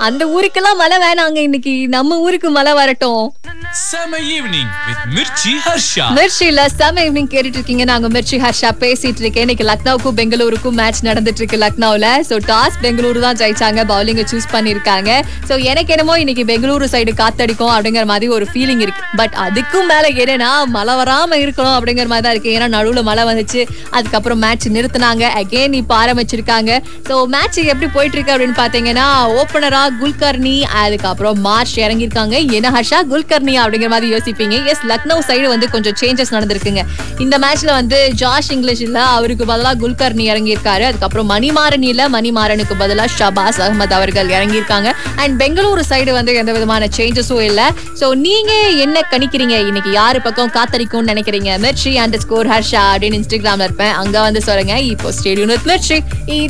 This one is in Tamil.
அந்த ஊருக்கெல்லாம் மழை வேணாங்க இன்னைக்கு நம்ம ஊருக்கு மழை வரட்டும் Summer evening with Mirchi Harsha. மிர்ச்சில செம ஈவினிங் கேட்டுட்டு இருக்கீங்க நாங்க மிர்ச்சி ஹர்ஷா பேசிட்டு இருக்கேன் இன்னைக்கு லக்னோவுக்கும் பெங்களூருக்கும் மேட்ச் நடந்துட்டு இருக்கு லக்னோல சோ டாஸ் பெங்களூரு தான் ஜெயிச்சாங்க பவுலிங்க சூஸ் பண்ணிருக்காங்க சோ எனக்கு என்னமோ இன்னைக்கு பெங்களூரு சைடு காத்தடிக்கும் அப்படிங்கிற மாதிரி ஒரு ஃபீலிங் இருக்கு பட் அதுக்கும் மேல என்னன்னா மழை வராம இருக்கணும் அப்படிங்கிற மாதிரி தான் இருக்கு ஏன்னா நடுவுல மழை வந்துச்சு அதுக்கப்புறம் மேட்ச் நிறுத்தினாங்க அகைன் இப்ப ஆரம்பிச்சிருக்காங்க சோ மேட்ச் எப்படி போயிட்டு இருக்கு அப்படின்னு பாத்தீங்கன்னா ஓப்பனரா குல்கர்னி அதுக்கப்புறம் மார்ச் இறங்கியிருக்காங்க என்ன ஹர்ஷா குல்கர்னி அப்படிங்கிற மாதிரி யோசிப்பீங்க எஸ் லக்னோ சைடு வந்து கொஞ்சம் சேஞ்சஸ் நடந்திருக்குங்க இந்த மேட்ச்ல வந்து ஜாஷ் இங்கிலீஷ் இல்ல அவருக்கு பதிலா குல்கர்னி இறங்கியிருக்காரு அதுக்கப்புறம் மணிமாறன் இல்ல மணிமாறனுக்கு பதிலா ஷபாஸ் அகமது அவர்கள் இறங்கியிருக்காங்க அண்ட் பெங்களூரு சைடு வந்து எந்த விதமான சேஞ்சஸும் இல்ல சோ நீங்க என்ன கணிக்கிறீங்க இன்னைக்கு யாரு பக்கம் காத்தடிக்கும்னு நினைக்கிறீங்க மிர்ச்சி அண்ட் ஸ்கோர் ஹர்ஷா அப்படின்னு இன்ஸ்டாகிராம்ல இருப்பேன் அங்க வந்து சொல்லுங்க இப்போ ஸ்டேடியம் மிர்ச்சி